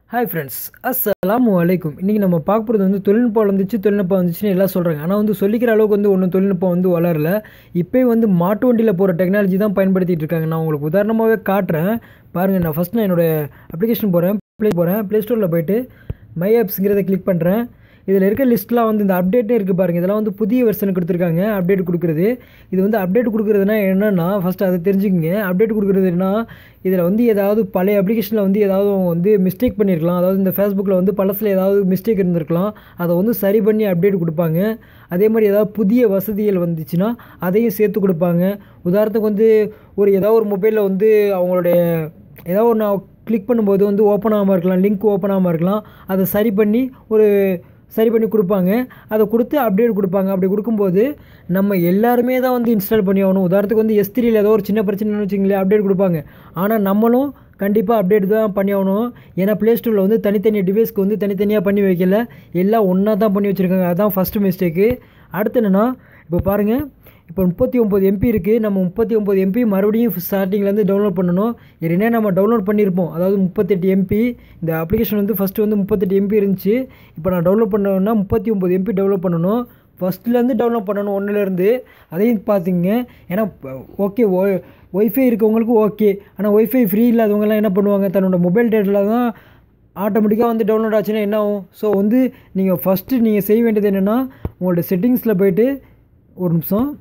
hi friends அஸ்ஸலாமு அலைக்கும் இன்றைக்கி நம்ம பார்க்க போகிறது வந்து தொழில்நுட்பம் வளர்ந்துச்சு தொழில்நுட்பம் வந்துச்சுன்னு எல்லாம் சொல்கிறாங்க ஆனால் வந்து சொல்லிக்கிற அளவுக்கு வந்து ஒன்றும் தொழில்நுட்பம் வந்து வளரல இப்போயும் வந்து மாட்டு வண்டியில் போகிற டெக்னாலஜி தான் பயன்படுத்திட்டு இருக்காங்க நான் உங்களுக்கு உதாரணமாகவே காட்டுறேன் பாருங்கள் நான் ஃபஸ்ட் நான் என்னோடய அப்ளிகேஷன் போகிறேன் ப்ளே போகிறேன் ப்ளே ஸ்டோரில் போயிட்டு மை ஆப்ஸுங்கிறத கிளிக் பண்ணுறேன் இதில் இருக்க லிஸ்ட்லாம் வந்து இந்த அப்டேட்டே இருக்குது பாருங்கள் இதெல்லாம் வந்து புதிய வெர்ஷன் கொடுத்துருக்காங்க அப்டேட் கொடுக்குறது இது வந்து அப்டேட் கொடுக்குறதுனா என்னென்னா ஃபஸ்ட்டு அதை தெரிஞ்சுக்கங்க அப்டேட் கொடுக்குறதுனா இதில் வந்து ஏதாவது பழைய அப்ளிகேஷனில் வந்து ஏதாவது அவங்க வந்து மிஸ்டேக் பண்ணியிருக்கலாம் அதாவது இந்த ஃபேஸ்புக்கில் வந்து பழசில் ஏதாவது மிஸ்டேக் இருந்திருக்கலாம் அதை வந்து சரி பண்ணி அப்டேட் கொடுப்பாங்க அதே மாதிரி ஏதாவது புதிய வசதிகள் வந்துச்சுன்னா அதையும் சேர்த்து கொடுப்பாங்க உதாரணத்துக்கு வந்து ஒரு ஏதாவது ஒரு மொபைலில் வந்து அவங்களுடைய ஏதாவது ஒன்று கிளிக் பண்ணும்போது வந்து ஓப்பன் ஆகாமல் இருக்கலாம் லிங்க் ஓப்பன் ஆகாமல் இருக்கலாம் அதை சரி பண்ணி ஒரு சரி பண்ணி கொடுப்பாங்க அதை கொடுத்து அப்டேட் கொடுப்பாங்க அப்படி கொடுக்கும்போது நம்ம எல்லாருமே தான் வந்து இன்ஸ்டால் பண்ணி ஆகணும் உதாரணத்துக்கு வந்து எஸ் த்ரீயில் ஏதோ ஒரு சின்ன பிரச்சனைன்னு வச்சுங்களேன் அப்டேட் கொடுப்பாங்க ஆனால் நம்மளும் கண்டிப்பாக அப்டேட் தான் பண்ணி ஆகணும் ஏன்னா ப்ளே ஸ்டோரில் வந்து தனித்தனி டிவைஸ்க்கு வந்து தனித்தனியாக பண்ணி வைக்கல எல்லாம் ஒன்றா தான் பண்ணி வச்சுருக்காங்க அதுதான் ஃபஸ்ட்டு மிஸ்டேக்கு அடுத்து என்னென்னா இப்போ பாருங்கள் இப்போ முப்பத்தி ஒம்பது எம்பி இருக்குது நம்ம முப்பத்தி ஒம்பது எம்பி மறுபடியும் ஸ்டார்டிங்லேருந்து டவுன்லோட் பண்ணணும் ஏற்கனவே நம்ம டவுன்லோட் பண்ணியிருப்போம் அதாவது முப்பத்தெட்டு எம்பி இந்த அப்ளிகேஷன் வந்து ஃபஸ்ட்டு வந்து முப்பத்தெட்டு எம்பி இருந்துச்சு இப்போ நான் டவுன்லோட் பண்ணணும்னா முப்பத்தி ஒம்பது எம்பி டவுன்லோட் பண்ணணும் ஃபஸ்ட்லேருந்து டவுன்லோட் பண்ணணும் ஒன்றுலேருந்து அதையும் பார்த்துங்க ஏன்னா ஓகே ஓ ஒய்ஃபை இருக்கவங்களுக்கு ஓகே ஆனால் ஒய்ஃபை ஃப்ரீ இல்லாதவங்கலாம் என்ன பண்ணுவாங்க தன்னோட மொபைல் டேட்டில் தான் ஆட்டோமேட்டிக்காக வந்து டவுன்லோட் ஆச்சுன்னா என்ன ஆகும் ஸோ வந்து நீங்கள் ஃபஸ்ட்டு நீங்கள் செய்ய வேண்டியது என்னென்னா உங்களோட செட்டிங்ஸில் போயிட்டு ஒரு நிமிஷம்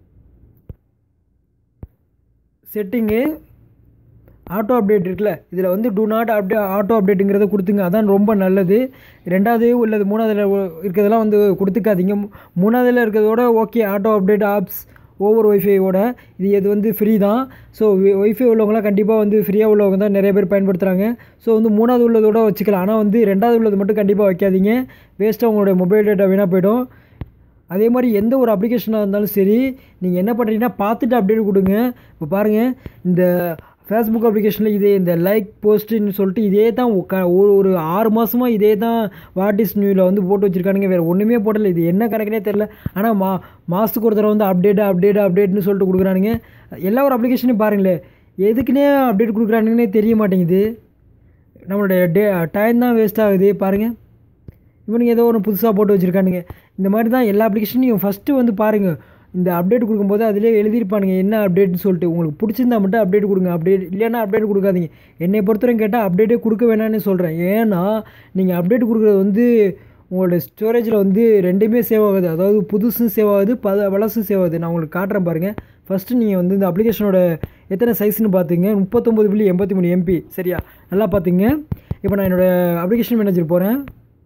செட்டிங்கு ஆட்டோ அப்டேட் இருக்குல்ல இதில் வந்து டூ நாட் அப்டே ஆட்டோ அப்டேட்டுங்கிறத கொடுத்துங்க அதான் ரொம்ப நல்லது ரெண்டாவது இல்லது மூணாவதுல இருக்கிறதெல்லாம் வந்து கொடுத்துக்காதீங்க மூணாவதுல இருக்கிறதோட okay auto update apps over ஒய்ஃபையோட இது இது வந்து ஃப்ரீ தான் ஸோ ஒய்ஃபை உள்ளவங்களாம் கண்டிப்பாக வந்து ஃப்ரீயாக உள்ளவங்க தான் நிறைய பேர் பயன்படுத்துகிறாங்க ஸோ வந்து மூணாவது உள்ளதோட வச்சுக்கலாம் ஆனால் வந்து ரெண்டாவது உள்ளது மட்டும் கண்டிப்பாக வைக்காதீங்க வேஸ்ட்டாக உங்களுடைய மொபைல் டேட்டா வீணாக போயிடும் அதே மாதிரி எந்த ஒரு அப்ளிகேஷனாக இருந்தாலும் சரி நீங்கள் என்ன பண்ணுறீங்கன்னா பார்த்துட்டு அப்டேட் கொடுங்க இப்போ பாருங்கள் இந்த ஃபேஸ்புக் அப்ளிகேஷனில் இதே இந்த லைக் போஸ்ட்டுன்னு சொல்லிட்டு இதே தான் ஒரு ஒரு ஆறு மாதமாக இதே தான் வாட் இஸ் நியூவில் வந்து போட்டு வச்சுருக்கானுங்க வேறு ஒன்றுமே போடலை இது என்ன கணக்குனே தெரில ஆனால் மா மாதத்துக்கு ஒரு தடவை வந்து அப்டேட் அப்டேட் அப்டேட்னு சொல்லிட்டு கொடுக்குறானுங்க எல்லா ஒரு அப்ளிகேஷனையும் பாருங்களேன் எதுக்குன்னே அப்டேட் கொடுக்குறானுங்கன்னே தெரிய மாட்டேங்குது நம்மளுடைய டே டைம் தான் வேஸ்ட் ஆகுது பாருங்கள் இவனுங்க ஏதோ ஒன்று புதுசாக போட்டு வச்சுருக்கானுங்க இந்த மாதிரி தான் எல்லா அப்ளிகேஷனையும் ஃபஸ்ட்டு வந்து பாருங்கள் இந்த அப்டேட் கொடுக்கும்போது அதிலே எழுதியிருப்பானுங்க என்ன அப்டேட்னு சொல்லிட்டு உங்களுக்கு பிடிச்சிருந்தா மட்டும் அப்டேட் கொடுங்க அப்டேட் இல்லைன்னா அப்டேட் கொடுக்காதீங்க என்னை பொறுத்தவரைக்கும் கேட்டால் அப்டேட்டே கொடுக்க வேணாம்னு சொல்கிறேன் ஏன்னா நீங்கள் அப்டேட் கொடுக்குறது வந்து உங்களோட ஸ்டோரேஜில் வந்து ரெண்டுமே சேவ் ஆகுது அதாவது புதுசும் சேவ் ஆகுது பல பழசும் சேவ் ஆகுது நான் உங்களுக்கு காட்டுறேன் பாருங்கள் ஃபஸ்ட்டு நீங்கள் வந்து இந்த அப்ளிகேஷனோட எத்தனை சைஸ்னு பார்த்துங்க முப்பத்தொம்பது புள்ளி எண்பத்தி மூணு எம்பி சரியா நல்லா பார்த்துங்க இப்போ நான் என்னோடய அப்ளிகேஷன் மேனேஜர் போகிறேன்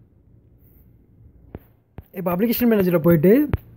இப்போ அப்ளிகேஷன் மேனேஜரில் போயிட்டு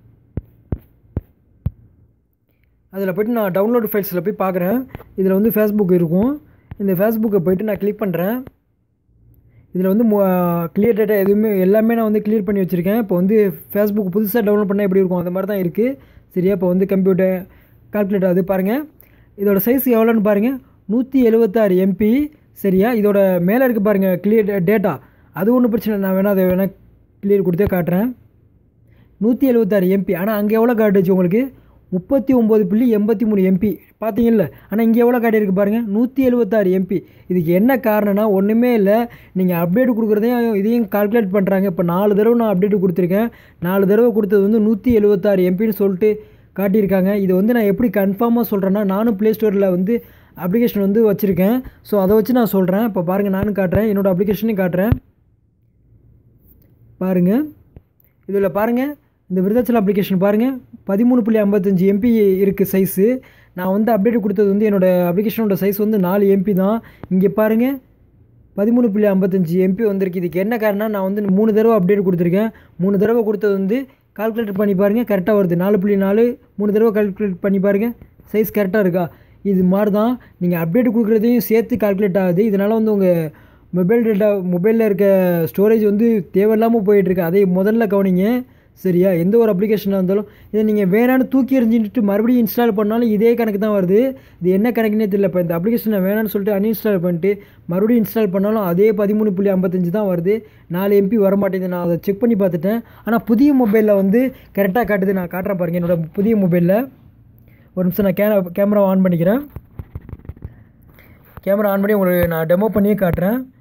அதில் போய்ட்டு நான் டவுன்லோட் ஃபைல்ஸில் போய் பார்க்குறேன் இதில் வந்து ஃபேஸ்புக் இருக்கும் இந்த ஃபேஸ்புக்கை போய்ட்டு நான் கிளிக் பண்ணுறேன் இதில் வந்து கிளியர் டேட்டா எதுவுமே எல்லாமே நான் வந்து கிளியர் பண்ணி வச்சுருக்கேன் இப்போ வந்து ஃபேஸ்புக் புதுசாக டவுன்லோட் பண்ணால் எப்படி இருக்கும் அந்த மாதிரி தான் இருக்குது சரியா இப்போ வந்து கம்ப்யூட்டர் கால்குலேட் ஆகுது பாருங்கள் இதோட சைஸ் எவ்வளோன்னு பாருங்கள் நூற்றி எழுபத்தாறு எம்பி சரியா இதோட மேலே இருக்குது பாருங்கள் கிளியர் டேட்டா அது ஒன்றும் பிரச்சனை நான் வேணால் அதை வேணால் கிளியர் கொடுத்தே காட்டுறேன் நூற்றி எழுபத்தாறு எம்பி ஆனால் அங்கே எவ்வளோ காட்டுச்சு உங்களுக்கு முப்பத்தி ஒம்பது புள்ளி எண்பத்தி மூணு எம்பி பார்த்தீங்கல்ல ஆனால் இங்கே எவ்வளோ காட்டியிருக்கு பாருங்கள் நூற்றி எழுபத்தாறு எம்பி இதுக்கு என்ன காரணம்னா ஒன்றுமே இல்லை நீங்கள் அப்டேட் கொடுக்குறதையும் இதையும் கால்குலேட் பண்ணுறாங்க இப்போ நாலு தடவை நான் அப்டேட் கொடுத்துருக்கேன் நாலு தடவை கொடுத்தது வந்து நூற்றி எழுபத்தாறு எம்பின்னு சொல்லிட்டு காட்டியிருக்காங்க இது வந்து நான் எப்படி கன்ஃபார்மாக சொல்கிறேன்னா நானும் ப்ளே ஸ்டோரில் வந்து அப்ளிகேஷன் வந்து வச்சுருக்கேன் ஸோ அதை வச்சு நான் சொல்கிறேன் இப்போ பாருங்கள் நானும் காட்டுறேன் என்னோடய அப்ளிகேஷனையும் காட்டுறேன் பாருங்கள் இதில் பாருங்கள் இந்த விருதாச்சல் அப்ளிகேஷன் பாருங்கள் பதிமூணு புள்ளி ஐம்பத்தஞ்சு எம்பி இருக்குது சைஸு நான் வந்து அப்டேட் கொடுத்தது வந்து என்னோடய அப்ளிகேஷனோட சைஸ் வந்து நாலு எம்பி தான் இங்கே பாருங்கள் பதிமூணு புள்ளி ஐம்பத்தஞ்சு எம்பி வந்திருக்கு இதுக்கு என்ன காரணம் நான் வந்து மூணு தடவை அப்டேட் கொடுத்துருக்கேன் மூணு தடவை கொடுத்தது வந்து கால்குலேட் பண்ணி பாருங்கள் கரெக்டாக வருது நாலு புள்ளி நாலு மூணு தடவை கால்குலேட் பண்ணி பாருங்கள் சைஸ் கரெக்டாக இருக்கா இது மாதிரி தான் நீங்கள் அப்டேட் கொடுக்குறதையும் சேர்த்து கால்குலேட் ஆகுது இதனால் வந்து உங்கள் மொபைல் டேட்டா மொபைலில் இருக்க ஸ்டோரேஜ் வந்து தேவையில்லாமல் போயிட்டுருக்கு அதை முதல்ல கவனிங்க சரியா எந்த ஒரு அப்ளிகேஷனாக இருந்தாலும் இதை நீங்கள் வேணான்னு தூக்கி எறிஞ்சிட்டு மறுபடியும் இன்ஸ்டால் பண்ணாலும் இதே கணக்கு தான் வருது இது என்ன கணக்குனே தெரியல இப்போ இந்த அப்ளிகேஷனை வேணான்னு சொல்லிட்டு அன்இன்ஸ்டால் பண்ணிட்டு மறுபடியும் இன்ஸ்டால் பண்ணாலும் அதே பதிமூணு புள்ளி ஐம்பத்தஞ்சு தான் வருது நாலு எம்பி வர மாட்டேங்குது நான் அதை செக் பண்ணி பார்த்துட்டேன் ஆனால் புதிய மொபைலில் வந்து கரெக்டாக காட்டுது நான் காட்டுறேன் பாருங்கள் என்னோடய புதிய மொபைலில் ஒரு நிமிஷம் நான் கே கேமரா ஆன் பண்ணிக்கிறேன் கேமரா ஆன் பண்ணி உங்களுக்கு நான் டெமோ பண்ணியே காட்டுறேன்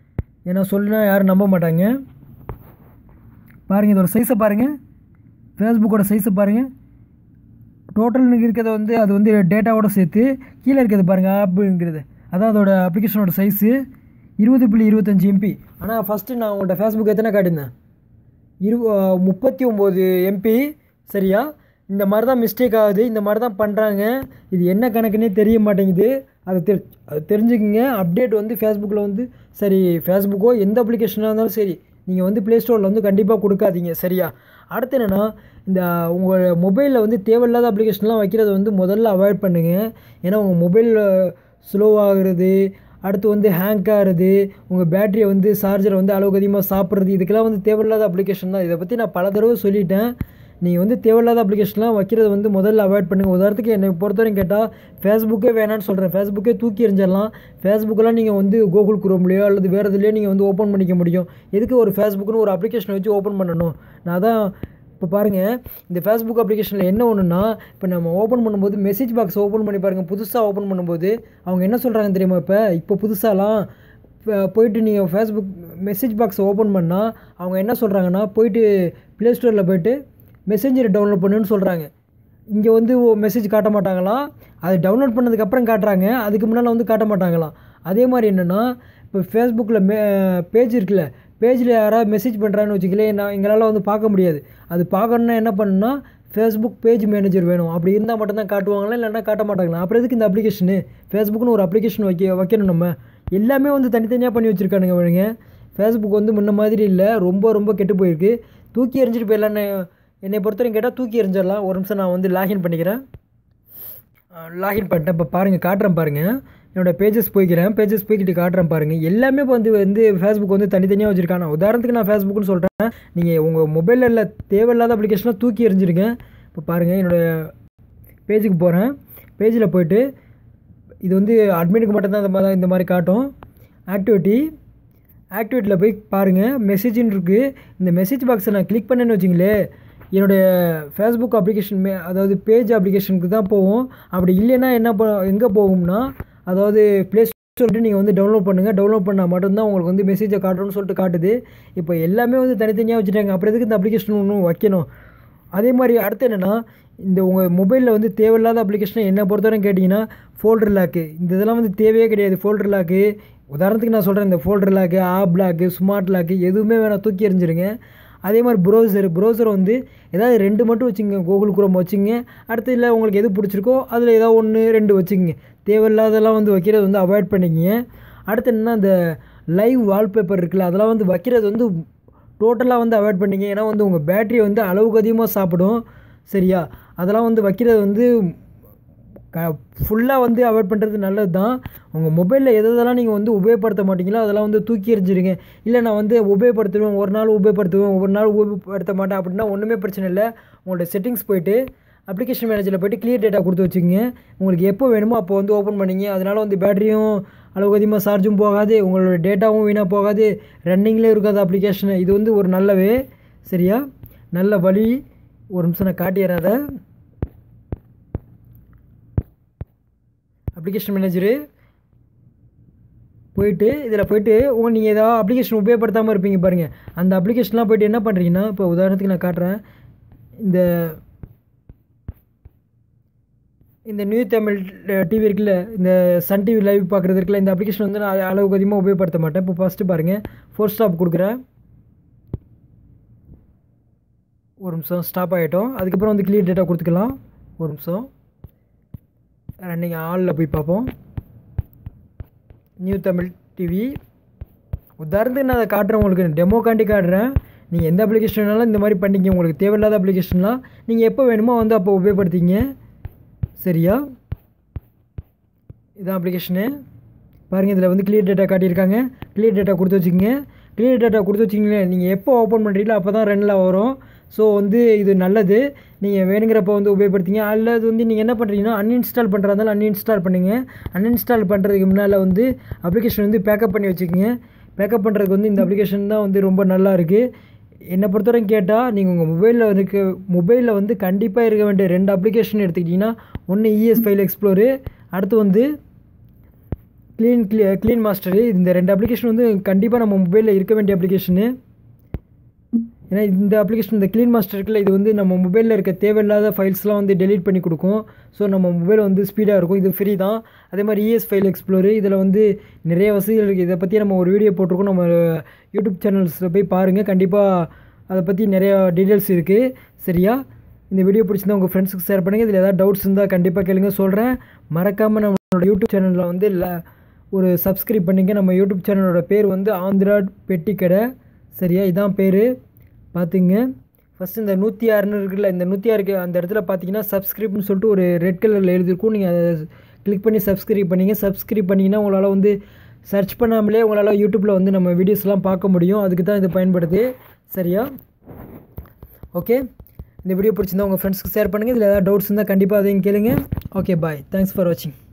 ஏன்னா சொல்லுனா யாரும் நம்ப மாட்டாங்க பாருங்கள் இதோட சைஸை பாருங்கள் ஃபேஸ்புக்கோட சைஸை பாருங்கள் டோட்டல் இருக்கிறத வந்து அது வந்து டேட்டாவோட சேர்த்து கீழே இருக்கிறது பாருங்கள் ஆப்புங்கிறது அதான் அதோட அப்ளிகேஷனோட சைஸு இருபது புள்ளி இருபத்தஞ்சி எம்பி ஆனால் ஃபஸ்ட்டு நான் உங்கள்கிட்ட ஃபேஸ்புக் எத்தனை காட்டியிருந்தேன் இரு முப்பத்தி ஒம்பது எம்பி சரியா இந்த மாதிரி தான் மிஸ்டேக் ஆகுது இந்த மாதிரி தான் பண்ணுறாங்க இது என்ன கணக்குன்னே தெரிய மாட்டேங்குது அதை தெரி அதை தெரிஞ்சுக்கிங்க அப்டேட் வந்து ஃபேஸ்புக்கில் வந்து சரி ஃபேஸ்புக்கோ எந்த அப்ளிகேஷனாக இருந்தாலும் சரி நீங்கள் வந்து ப்ளே ஸ்டோரில் வந்து கண்டிப்பாக கொடுக்காதீங்க சரியா அடுத்து என்னென்னா இந்த உங்கள் மொபைலில் வந்து தேவையில்லாத அப்ளிகேஷன்லாம் வைக்கிறத வந்து முதல்ல அவாய்ட் பண்ணுங்கள் ஏன்னா உங்கள் மொபைலில் ஸ்லோவாகிறது அடுத்து வந்து ஹேங்க் ஆகிறது உங்கள் பேட்டரியை வந்து சார்ஜரை வந்து அளவுக்கு அதிகமாக சாப்பிட்றது இதுக்கெல்லாம் வந்து தேவையில்லாத அப்ளிகேஷன் தான் இதை பற்றி நான் பல தடவை சொல்லிட்டேன் நீங்கள் வந்து தேவையில்லாத அப்ளிகேஷன்லாம் வைக்கிறத வந்து முதல்ல அவாய்ட் பண்ணுங்கள் உதாரணத்துக்கு என்னை பொறுத்தவரைக்கும் கேட்டால் ஃபேஸ்புக்கே வேணான்னு சொல்கிறேன் ஃபேஸ்புக்கே தூக்கி எறிஞ்சிடலாம் ஃபேஸ்புக்கெல்லாம் நீங்கள் வந்து கூகுள் குரோம்லையோ அல்லது வேறு இதுலையோ நீங்கள் வந்து ஓப்பன் பண்ணிக்க முடியும் எதுக்கு ஒரு ஃபேஸ்புக்குன்னு ஒரு அப்ளிகேஷனை வச்சு ஓப்பன் பண்ணணும் நான் தான் இப்போ பாருங்கள் இந்த ஃபேஸ்புக் அப்ளிகேஷனில் என்ன ஒன்றுனா இப்போ நம்ம ஓப்பன் பண்ணும்போது மெசேஜ் பாக்ஸ் ஓப்பன் பண்ணி பாருங்கள் புதுசாக ஓப்பன் பண்ணும்போது அவங்க என்ன சொல்கிறாங்க தெரியுமா இப்போ இப்போ புதுசாலாம் போயிட்டு நீங்கள் ஃபேஸ்புக் மெசேஜ் பாக்ஸ் ஓப்பன் பண்ணால் அவங்க என்ன சொல்கிறாங்கன்னா போயிட்டு ப்ளே ஸ்டோரில் போயிட்டு மெசேஞ்சரை டவுன்லோட் பண்ணுன்னு சொல்கிறாங்க இங்கே வந்து மெசேஜ் காட்ட மாட்டாங்களாம் அது டவுன்லோட் பண்ணதுக்கப்புறம் காட்டுறாங்க அதுக்கு முன்னால் வந்து காட்ட மாட்டாங்களாம் அதே மாதிரி என்னென்னா இப்போ ஃபேஸ்புக்கில் மே பேஜ் இருக்குல்ல பேஜில் யாராவது மெசேஜ் பண்ணுறான்னு வச்சுக்கலேன் நான் எங்களால் வந்து பார்க்க முடியாது அது பார்க்கணுன்னா என்ன பண்ணணும்னா ஃபேஸ்புக் பேஜ் மேனேஜர் வேணும் அப்படி இருந்தால் மட்டும்தான் காட்டுவாங்களா இல்லைன்னா காட்ட மாட்டாங்களா அப்புறம் எதுக்கு இந்த அப்ளிகேஷனு ஃபேஸ்புக்னு ஒரு அப்ளிகேஷன் வைக்க வைக்கணும் நம்ம எல்லாமே வந்து தனித்தனியாக பண்ணி வச்சுருக்கானுங்க அவனுங்க ஃபேஸ்புக் வந்து முன்ன மாதிரி இல்லை ரொம்ப ரொம்ப கெட்டு போயிருக்கு தூக்கி எறிஞ்சிட்டு போயிடலான்னு என்னை பொறுத்தவரைக்கும் கேட்டால் தூக்கி எறிஞ்சிடலாம் ஒரு நிமிஷம் நான் வந்து லாகின் பண்ணிக்கிறேன் லாகின் பண்ணிட்டேன் இப்போ பாருங்கள் காட்டுறேன் பாருங்கள் என்னோடய பேஜஸ் போய்க்கிறேன் பேஜஸ் போய்கிட்டு காட்டுறேன் பாருங்கள் எல்லாமே இப்போ வந்து வந்து ஃபேஸ்புக் வந்து தனித்தனியாக வச்சுருக்காங்க உதாரணத்துக்கு நான் ஃபேஸ்புக்னு சொல்கிறேன் நீங்கள் உங்கள் மொபைலில் தேவையில்லாத அப்ளிகேஷனாக தூக்கி எறிஞ்சிருங்க இப்போ பாருங்கள் என்னோடய பேஜுக்கு போகிறேன் பேஜில் போயிட்டு இது வந்து அட்மினுக்கு மட்டும்தான் இந்த மாதிரி இந்த மாதிரி காட்டும் ஆக்டிவிட்டி ஆக்டிவிட்டியில் போய் பாருங்கள் மெசேஜின்னு இருக்குது இந்த மெசேஜ் பாக்ஸை நான் கிளிக் பண்ணேன்னு வச்சிங்களே என்னுடைய ஃபேஸ்புக் அப்ளிகேஷன் மே அதாவது பேஜ் அப்ளிகேஷனுக்கு தான் போகும் அப்படி இல்லைன்னா என்ன ப எங்கே போகும்னா அதாவது ப்ளே சொல்லிட்டு நீங்கள் வந்து டவுன்லோட் பண்ணுங்கள் டவுன்லோட் பண்ணால் மட்டும்தான் உங்களுக்கு வந்து மெசேஜை காட்டணும்னு சொல்லிட்டு காட்டுது இப்போ எல்லாமே வந்து தனித்தனியாக வச்சுட்டாங்க அப்புறம் எதுக்கு இந்த அப்ளிகேஷன் ஒன்றும் வைக்கணும் அதே மாதிரி அடுத்து என்னென்னா இந்த உங்கள் மொபைலில் வந்து தேவையில்லாத அப்ளிகேஷனை என்ன பொறுத்தவரைக்கும் கேட்டிங்கன்னா ஃபோல்டர் லாக்கு இந்த இதெல்லாம் வந்து தேவையே கிடையாது ஃபோல்டர் லாக்கு உதாரணத்துக்கு நான் சொல்கிறேன் இந்த folder lock app lock smart lock எதுவுமே வேணாம் தூக்கி எறிஞ்சிருங்க அதே மாதிரி ப்ரௌசர் ப்ரௌசர் வந்து ஏதாவது ரெண்டு மட்டும் வச்சுங்க கூகுள் குரோம் வச்சுங்க அடுத்து இல்லை உங்களுக்கு எது பிடிச்சிருக்கோ அதில் ஏதாவது ஒன்று ரெண்டு வச்சுக்கோங்க தேவையில்லாதெல்லாம் வந்து வைக்கிறது வந்து அவாய்ட் பண்ணிக்கிங்க அடுத்து என்னன்னா இந்த லைவ் வால்பேப்பர் இருக்குல்ல அதெல்லாம் வந்து வைக்கிறது வந்து டோட்டலாக வந்து அவாய்ட் பண்ணிங்க ஏன்னா வந்து உங்கள் பேட்டரி வந்து அளவுக்கு அதிகமாக சாப்பிடும் சரியா அதெல்லாம் வந்து வைக்கிறது வந்து க ஃபுல்லாக வந்து அவாய்ட் பண்ணுறது நல்லது தான் உங்கள் மொபைலில் எது எதெல்லாம் நீங்கள் வந்து உபயோகப்படுத்த மாட்டீங்களோ அதெல்லாம் வந்து தூக்கி எறிஞ்சிருங்க இல்லை நான் வந்து உபயோகப்படுத்துவேன் ஒரு நாள் உபயோகப்படுத்துவேன் ஒரு நாள் உபயோகப்படுத்த மாட்டேன் அப்படின்னா ஒன்றுமே பிரச்சனை இல்லை உங்களோட செட்டிங்ஸ் போயிட்டு அப்ளிகேஷன் மேனேஜரில் போய்ட்டு கிளியர் டேட்டா கொடுத்து வச்சுக்கோங்க உங்களுக்கு எப்போ வேணுமோ அப்போ வந்து ஓப்பன் பண்ணிங்க அதனால் வந்து பேட்டரியும் அளவுக்கு அதிகமாக சார்ஜும் போகாது உங்களோட டேட்டாவும் வீணாக போகாது ரன்னிங்லேயே இருக்காது அப்ளிகேஷனு இது வந்து ஒரு நல்லவே சரியா நல்ல வழி ஒரு நிமிஷம் நான் காட்டிடுறேன் அதை அப்ளிகேஷன் மேனேஜரு போயிட்டு இதில் போயிட்டு உங்க நீங்கள் ஏதாவது அப்ளிகேஷன் உபயோகப்படுத்தாமல் இருப்பீங்க பாருங்கள் அந்த அப்ளிகேஷன்லாம் போயிட்டு என்ன பண்ணுறீங்கன்னா இப்போ உதாரணத்துக்கு நான் காட்டுறேன் இந்த இந்த நியூ தமிழ் டிவி இருக்குல்ல இந்த சன் டிவி லைவ் பார்க்குறது இருக்குல்ல இந்த அப்ளிகேஷன் வந்து நான் அளவுக்கு அதிகமாக உபயோகப்படுத்த மாட்டேன் இப்போ ஃபஸ்ட்டு பாருங்கள் ஃபோர் ஸ்டாப் கொடுக்குறேன் ஒரு நிமிஷம் ஸ்டாப் ஆகிட்டோம் அதுக்கப்புறம் வந்து கிளியர் டேட்டா கொடுத்துக்கலாம் ஒரு நிமிஷம் ரன்னிங் ஆளில் போய் பார்ப்போம் நியூ தமிழ் டிவி உதாரணத்துக்கு நான் அதை காட்டுறேன் உங்களுக்கு டெமோக்காண்டி காட்டுறேன் நீங்கள் எந்த அப்ளிகேஷன் வேணாலும் இந்த மாதிரி பண்ணிங்க உங்களுக்கு தேவையில்லாத அப்ளிகேஷன்லாம் நீங்கள் எப்போ வேணுமோ வந்து அப்போ உபயோகப்படுத்திங்க சரியா இதான் அப்ளிகேஷனு பாருங்கள் இதில் வந்து கிளியர் டேட்டா காட்டியிருக்காங்க கிளியர் டேட்டா கொடுத்து வச்சுக்கோங்க கிளியர் டேட்டா கொடுத்து வச்சிங்களே நீங்கள் எப்போ ஓப்பன் பண்ணுறீங்களோ அப்போ தான் ரன்னில் வரும் ஸோ வந்து இது நல்லது நீங்கள் வேணுங்கிறப்ப வந்து உபயோகப்படுத்திங்க அல்லது வந்து நீங்கள் என்ன பண்ணுறீங்கன்னா அன்இன்ஸ்டால் பண்ணுறதா இருந்தாலும் அன்இன்ஸ்டால் பண்ணுங்க அன்இன்ஸ்டால் பண்ணுறதுக்கு முன்னால் வந்து அப்ளிகேஷன் வந்து பேக்கப் பண்ணி வச்சுக்கோங்க பேக்கப் பண்ணுறதுக்கு வந்து இந்த அப்ளிகேஷன் தான் வந்து ரொம்ப நல்லா இருக்குது என்னை பொறுத்தவரைக்கும் கேட்டால் நீங்கள் உங்கள் மொபைலில் இருக்க மொபைலில் வந்து கண்டிப்பாக இருக்க வேண்டிய ரெண்டு அப்ளிகேஷன் எடுத்துக்கிட்டிங்கன்னா ஒன்று இஎஸ் ஃபைல் எக்ஸ்ப்ளோரு அடுத்து வந்து க்ளீன் க்ளீ க்ளீன் மாஸ்டரு இந்த ரெண்டு அப்ளிகேஷன் வந்து கண்டிப்பாக நம்ம மொபைலில் இருக்க வேண்டிய அப்ளிகேஷனு ஏன்னா இந்த அப்ளிகேஷன் இந்த க்ளீன் மாஸ்டர் இருக்குல்ல இது வந்து நம்ம மொபைலில் இருக்க தேவையில்லாத ஃபைல்ஸ்லாம் வந்து டெலீட் பண்ணி கொடுக்கும் ஸோ நம்ம மொபைல் வந்து ஸ்பீடாக இருக்கும் இது ஃப்ரீ தான் அதே மாதிரி இஎஸ் ஃபைல் எக்ஸ்ப்ளோரு இதில் வந்து நிறைய வசதிகள் இருக்குது இதை பற்றி நம்ம ஒரு வீடியோ போட்டிருக்கோம் நம்ம யூடியூப் சேனல்ஸில் போய் பாருங்கள் கண்டிப்பாக அதை பற்றி நிறையா டீட்டெயில்ஸ் இருக்குது சரியா இந்த வீடியோ பிடிச்சிருந்தா உங்கள் ஃப்ரெண்ட்ஸுக்கு ஷேர் பண்ணுங்கள் இதில் ஏதாவது டவுட்ஸ் இருந்தால் கண்டிப்பாக கேளுங்க சொல்கிறேன் மறக்காமல் நம்மளோட யூடியூப் சேனலில் வந்து இல்லை ஒரு சப்ஸ்கிரைப் பண்ணிங்க நம்ம யூடியூப் சேனலோட பேர் வந்து ஆந்திரா பெட்டி கடை சரியா இதான் பேர் பார்த்துங்க ஃபஸ்ட்டு இந்த நூற்றி ஆறுன்னு இருக்குல்ல இந்த நூற்றி ஆறுக்கு அந்த இடத்துல பார்த்தீங்கன்னா சப்ஸ்கிரைப்னு சொல்லிட்டு ஒரு ரெட் கலரில் எழுதியிருக்கும் நீங்கள் அதை கிளிக் பண்ணி சப்ஸ்கிரைப் பண்ணிங்க சப்ஸ்கிரைப் பண்ணிங்கன்னா உங்களால் வந்து சர்ச் பண்ணாமலே உங்களால் யூடியூப்பில் வந்து நம்ம வீடியோஸ்லாம் பார்க்க முடியும் அதுக்கு தான் இது பயன்படுது சரியா ஓகே இந்த வீடியோ பிடிச்சிருந்தா உங்கள் ஃப்ரெண்ட்ஸ்க்கு ஷேர் பண்ணுங்கள் இதில் ஏதாவது டவுட்ஸ் இருந்தால் கண்டிப்பாக அதையும் கேளுங்க ஓகே பாய் தேங்க்ஸ் ஃபார் வாட்சிங்